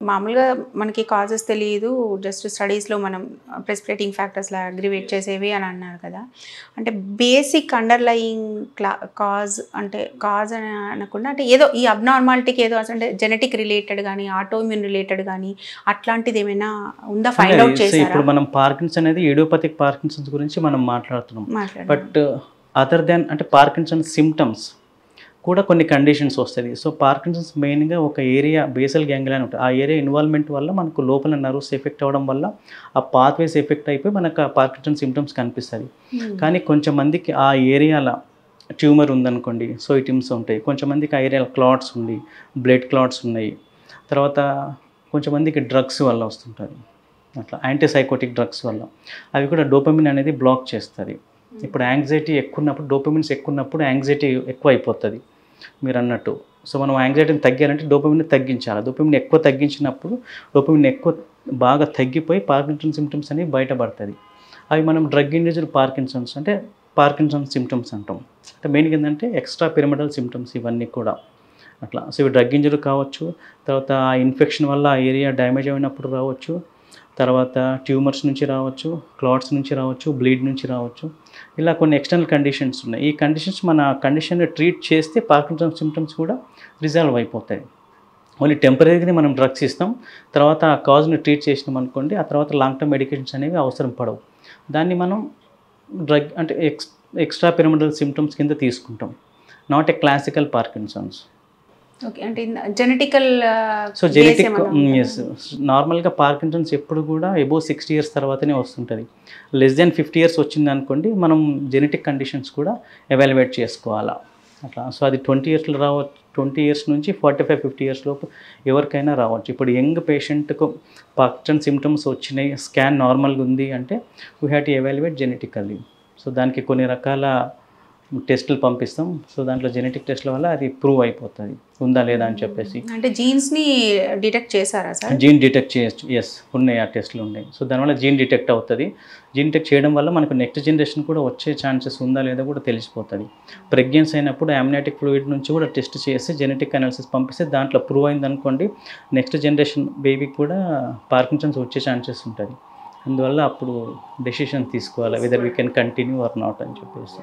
మామూలుగా మనకి కాజెస్ తెలియదు జస్ట్ స్టడీస్లో మనం ప్రెస్పిరేటింగ్ ఫ్యాక్టర్స్ లా అగ్రివేట్ చేసేవి అని అన్నారు కదా అంటే బేసిక్ అండర్లయింగ్ క్లా కాజ్ అంటే కాజ్ అని అనకుండా అంటే ఏదో ఈ అబ్నార్మాలిటీకి ఏదో అంటే జెనెటిక్ రిలేటెడ్ కానీ ఆటోఇమ్యూన్ రిలేటెడ్ కానీ అట్లాంటిది ఏమైనా ఉందా ఫైండ్ అవుట్ సో చేశారా ఇప్పుడు మనం పార్కిన్స్ అనేది ఏడియోపతిక్ పార్కిన్సన్స్ గురించి మనం మాట్లాడుతున్నాం మాట్లాడండి బట్ అదర్ దాన్ అంటే పార్కిన్సన్ సిమ్టమ్స్ కూడా కొన్ని కండిషన్స్ వస్తుంది సో పార్కిన్సన్స్ మెయిన్గా ఒక ఏరియా బేసల్ గ్యాంగ్లీ అని ఉంటుంది ఆ ఏరియా ఇన్వాల్వ్మెంట్ వల్ల మనకు లోపల నర్వ్స్ ఎఫెక్ట్ అవ్వడం వల్ల ఆ పాత్వేస్ ఎఫెక్ట్ అయిపోయి మనకు ఆ పార్కిన్సన్ సిమ్టమ్స్ కనిపిస్తుంది కానీ కొంచెం మందికి ఆ ఏరియాల ట్యూమర్ ఉందనుకోండి సో ఇటిమ్స్ ఉంటాయి కొంచెం మందికి ఆ ఏరియాలో క్లాట్స్ ఉంది బ్లడ్ క్లాట్స్ ఉన్నాయి తర్వాత కొంచెం మందికి డ్రగ్స్ వల్ల వస్తుంటుంది అట్లా యాంటీసైకోటిక్ డ్రగ్స్ వల్ల అవి కూడా డోపమిన్ అనేది బ్లాక్ చేస్తుంది ఇప్పుడు యాంగ్జైటీ ఎక్కువ ఉన్నప్పుడు డోపమిన్స్ ఎక్కువ ఉన్నప్పుడు యాంగ్జైటీ ఎక్కువ అయిపోతుంది మీరు అన్నట్టు సో మనం యాంగ్జైటీని తగ్గాలంటే డోపమిన్ తగ్గించాలి డోపమిన్ ఎక్కువ తగ్గించినప్పుడు డోపమిన్ ఎక్కువ బాగా తగ్గిపోయి పార్కిన్సన్ సిమ్టమ్స్ అనేవి బయటపడుతుంది అవి మనం డ్రగ్ ఇండ్యూస్డ్ పార్కిన్సన్స్ అంటే పార్కిన్సన్ సిమ్టమ్స్ అంటాం అంటే మెయిన్గా ఏంటంటే ఎక్స్ట్రా పిరమిడల్ సిమ్టమ్స్ ఇవన్నీ కూడా అట్లా సో ఇవి డ్రగ్ ఇంజరీ కావచ్చు తర్వాత ఆ ఇన్ఫెక్షన్ వల్ల ఆ ఏరియా డ్యామేజ్ అయినప్పుడు రావచ్చు తర్వాత ట్యూమర్స్ నుంచి రావచ్చు క్లాట్స్ నుంచి రావచ్చు బ్లీడ్ నుంచి రావచ్చు ఇలా కొన్ని ఎక్స్టర్నల్ కండిషన్స్ ఉన్నాయి ఈ కండిషన్స్ మన కండిషన్ ట్రీట్ చేస్తే పార్కిన్సన్ సిమ్టమ్స్ కూడా రిజాల్వ్ అయిపోతాయి ఓన్లీ టెంపరీగానే మనం డ్రగ్స్ ఇస్తాం తర్వాత ఆ కాజ్ని ట్రీట్ చేసినాం అనుకోండి ఆ తర్వాత లాంగ్ టర్మ్ మెడికేషన్స్ అనేవి అవసరం పడవు దాన్ని మనం డ్రగ్ అంటే ఎక్స్ ఎక్స్ట్రా పిరమిడల్ సిమ్టమ్స్ కింద తీసుకుంటాం not a classical Parkinson's okay అంటే జెనెటికల్ సో జెనెటిక్ ఎస్ నార్మల్గా పార్కిన్సన్స్ ఎప్పుడు కూడా ఎబో సిక్స్టీ ఇయర్స్ తర్వాతనే వస్తుంటుంది లెస్ దెన్ ఫిఫ్టీ ఇయర్స్ వచ్చింది అనుకోండి మనం జెనెటిక్ కండిషన్స్ కూడా ఎవాల్యుయేట్ చేసుకోవాలా అట్లా సో అది ట్వంటీ ఇయర్స్లో రావచ్చు ట్వంటీ ఇయర్స్ నుంచి ఫార్టీ ఫైవ్ ఫిఫ్టీ ఇయర్స్ లోపు ఎవరికైనా రావచ్చు ఇప్పుడు యంగ్ పేషెంట్కు పార్కిన్సన్ సిమ్టమ్స్ వచ్చినాయి స్కాన్ నార్మల్గా ఉంది అంటే we have to evaluate genetically so దానికి కొన్ని రకాల టెస్టులు పంపిస్తాం సో దాంట్లో జెనెటిక్ టెస్ట్ల వల్ల అది ప్రూవ్ అయిపోతుంది ఉందా లేదా అని చెప్పేసి అంటే జీన్స్ ని డిటెక్ట్ చేశారా సార్ జీన్ డిటెక్ట్ చేయొచ్చు ఎస్ ఉన్నాయి ఆ టెస్ట్లు ఉన్నాయి సో దానివల్ల జీన్ డిటెక్ట్ అవుతుంది జీన్ డిటెక్ట్ చేయడం వల్ల మనకు నెక్స్ట్ జనరేషన్ కూడా వచ్చే ఛాన్సెస్ ఉందా లేదా కూడా తెలిసిపోతుంది ప్రెగ్నెన్సీ అయినప్పుడు అమ్నాటిక్ ఫ్లూయిడ్ నుంచి కూడా టెస్ట్ చేసి జెనెటిక్ అనాలిసిస్ పంపిస్తే దాంట్లో ప్రూవ్ అయింది అనుకోండి నెక్స్ట్ జనరేషన్ బేబీకి కూడా పార్కిన్సన్స్ వచ్చే ఛాన్సెస్ ఉంటుంది అందువల్ల అప్పుడు డెసిషన్ తీసుకోవాలి whether we can continue or not అని చెప్పేసి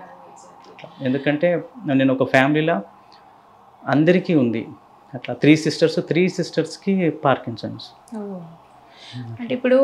ఎందుకంటే నేను ఒక ఫ్యామిలీలో అందరికీ ఉంది అట్లా త్రీ సిస్టర్స్ త్రీ సిస్టర్స్కి పార్కిన్సన్స్ అంటే ఇప్పుడు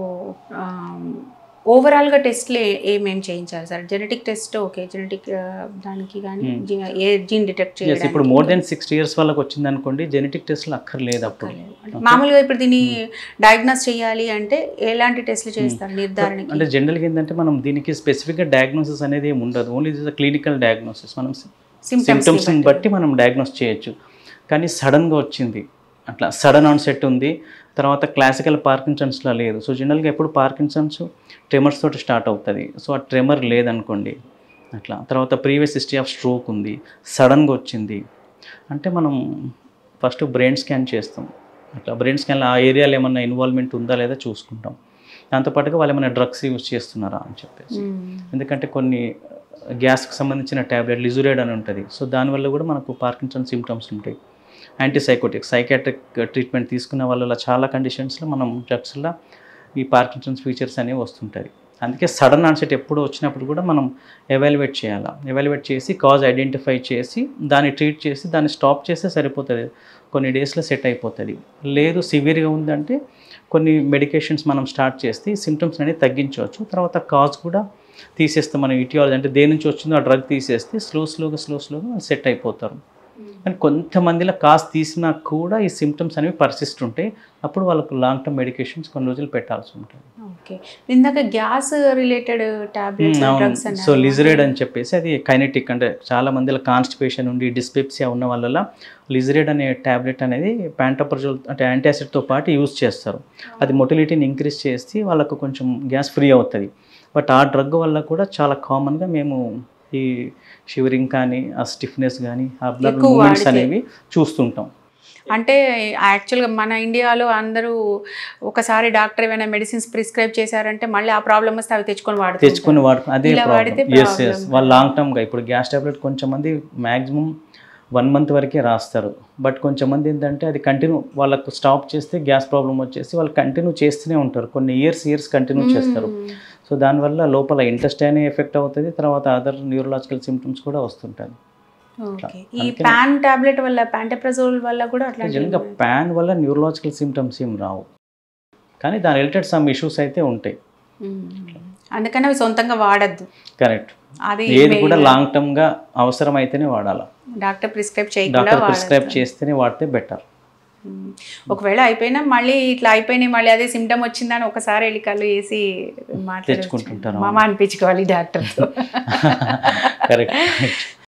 ఓవరాల్గా టెస్ట్లు ఏమేం చేయించాలి sir genetic test okay genetic దానికి కానీ Hmm. ఏ జీన్ డిటెక్ట్ ఎస్ చేయడానికి ఇప్పుడు మోర్ దెన్ సిక్స్టీ ఇయర్స్ వాళ్ళకి వచ్చింది అనుకోండి జెనెటిక్ టెస్ట్లు అక్కర్లేదు అప్పుడు అంటే మామూలుగా ఇప్పుడు దీన్ని డయాగ్నోస్ చేయాలి అంటే ఎలాంటి టెస్ట్లు చేస్తారు నిర్ధారణకి అంటే జనరల్గా ఏంటంటే మనం దీనికి స్పెసిఫిక్గా డయాగ్నోసిస్ అనేది ఏమి ఉండదు ఓన్లీ దిస్ క్లినికల్ డయాగ్నోసిస్ మనం సిమ్టమ్స్ని బట్టి మనం డయాగ్నోస్ చేయొచ్చు కానీ సడన్గా వచ్చింది అట్లా సడన్ ఆన్సెట్ ఉంది తర్వాత క్లాసికల్ పార్కిన్సన్స్లో లేదు సో జనరల్గా ఎప్పుడు పార్కిన్సన్స్ ట్రెమర్స్ తోటి స్టార్ట్ అవుతుంది సో ఆ ట్రెమర్ లేదనుకోండి అట్లా తర్వాత ప్రీవియస్ హిస్టరీ ఆఫ్ స్ట్రోక్ ఉంది సడన్గా వచ్చింది అంటే మనం ఫస్ట్ బ్రెయిన్ స్కాన్ చేస్తాం అట్లా బ్రెయిన్ స్కాన్లో ఆ ఏరియాలో ఏమన్నా ఇన్వాల్వ్మెంట్ ఉందా లేదా చూసుకుంటాం దాంతోపాటుగా వాళ్ళు ఏమైనా డ్రగ్స్ యూజ్ చేస్తున్నారా అని చెప్పేసి ఎందుకంటే కొన్ని గ్యాస్కి సంబంధించిన ట్యాబ్లెట్ లిజురేడ్ అని ఉంటుంది సో దానివల్ల కూడా మనకు పార్కిన్సన్ సిమ్టమ్స్ ఉంటాయి యాంటీసైకోటిక్ సైకాట్రిక్ ట్రీట్మెంట్ తీసుకున్న వాళ్ళ చాలా కండిషన్స్లో మనం డ్రగ్స్లో ఈ పార్కిన్సన్స్ ఫీచర్స్ అనేవి వస్తుంటాయి అందుకే సడన్ ఆన్సెట్ ఎప్పుడు వచ్చినప్పుడు కూడా మనం ఎవాల్యుయేట్ చేయాలి ఎవాల్యుయేట్ చేసి కాజ్ ఐడెంటిఫై చేసి దాన్ని ట్రీట్ చేసి దాన్ని స్టాప్ చేస్తే సరిపోతుంది కొన్ని డేస్లో సెట్ అయిపోతుంది లేదు సివియర్గా ఉందంటే కొన్ని మెడికేషన్స్ మనం స్టార్ట్ చేస్తే సిమ్టమ్స్ అనేవి తగ్గించవచ్చు తర్వాత కాజ్ కూడా తీసేస్తే మనం ఇటియాలజీ అంటే దేని నుంచి వచ్చిందో ఆ డ్రగ్ తీసేస్తే స్లో స్లోగా స్లో స్లోగా సెట్ అయిపోతారు కానీ కొంతమందిలో కాస్ తీసినా కూడా ఈ సిమ్టమ్స్ అనేవి పర్సిస్ట్ ఉంటాయి అప్పుడు వాళ్ళకు లాంగ్ టర్మ్ మెడికేషన్స్ కొన్ని రోజులు పెట్టాల్సి ఉంటుంది ఓకే ఇందాక gas related tablets drugs so లిజరేడ్ అని చెప్పేసి అది కైనెటిక్ అంటే చాలా మందిలో కాన్స్టిపేషన్ ఉండి డిస్పెప్సియా ఉన్న వాళ్ళ లిజరేడ్ అనే ట్యాబ్లెట్ అనేది ప్యాంటోప్రజోల్ అంటే యాంటాసిడ్తో పాటు యూజ్ చేస్తారు అది మొటిలిటీని ఇంక్రీజ్ చేసి వాళ్ళకు కొంచెం గ్యాస్ ఫ్రీ అవుతుంది బట్ ఆ డ్రగ్ వల్ల కూడా చాలా కామన్గా మేము ఈ షివరింగ్ కానీ ఆ స్టిఫ్నెస్ కానీ ఆ బ్లడ్ ఎక్కువ మూమెంట్స్ వాడితే. అనేవి చూస్తుంటాం అంటే యాక్చువల్గా మన ఇండియాలో అందరూ ఒకసారి డాక్టర్ ఏమైనా మెడిసిన్స్ ప్రిస్క్రైబ్ చేశారంటే మళ్ళీ ఆ ప్రాబ్లమ్ వస్తే అవి తెచ్చుకొని వాడుతుంటారు. తెచ్చుకొని వాడుకు అదే ఇలా వాడితే ప్రాబ్లం ఎస్ ఎస్ problem. వాళ్ళు లాంగ్ టర్మ్గా ఇప్పుడు గ్యాస్ టాబ్లెట్ కొంచెం మంది మ్యాక్సిమం వన్ మంత్ వరకే రాస్తారు బట్ కొంచెం మంది ఏంటంటే అది కంటిన్యూ వాళ్ళకు స్టాప్ చేస్తే గ్యాస్ ప్రాబ్లం వచ్చేసి వాళ్ళు కంటిన్యూ చేస్తూనే ఉంటారు కొన్ని ఇయర్స్ ఇయర్స్ కంటిన్యూ చేస్తారు సో దానివల్ల లోపల ఇంట్రెస్ట్ అయినా ఎఫెక్ట్ అవుతుంది తర్వాత అదర్ న్యూరలాజికల్ సిమ్టమ్స్ కూడా వస్తుంటాయి ఓకే ఈ ప్యాన్ టాబ్లెట్ వల్ల ప్యాంటప్రజోల్ వల్ల కూడా అట్లా జనరల్గా ప్యాన్ వల్ల న్యూరలాజికల్ సిమ్టమ్స్ ఏం రావు కానీ దాని రిలేటెడ్ సమ్ ఇష్యూస్ అయితే ఉంటాయి అందుకని అవి సొంతంగా వాడద్దు కరెక్ట్ అది ఏది కూడా లాంగ్ టర్మ్గా అవసరం అయితేనే వాడాలి డాక్టర్ ప్రిస్క్రైబ్ చేయకుండా డాక్టర్ వాడద్దు ప్రిస్క్రైబ్ చేస్తేనే వాడితే బెటర్ మ్మ్. ఒకవేళ అయిపోయినా మళ్ళీ ఇట్లా అయిపోయినాయి మళ్ళీ అదే సిమ్టమ్ వచ్చిందని ఒకసారి వెళ్ళి కళ్ళు వేసి తెచ్చుకుంటుంటారు. మాట్లాడుకుంటారు మామ అనిపించుకోవాలి డాక్టర్తో కరెక్ట్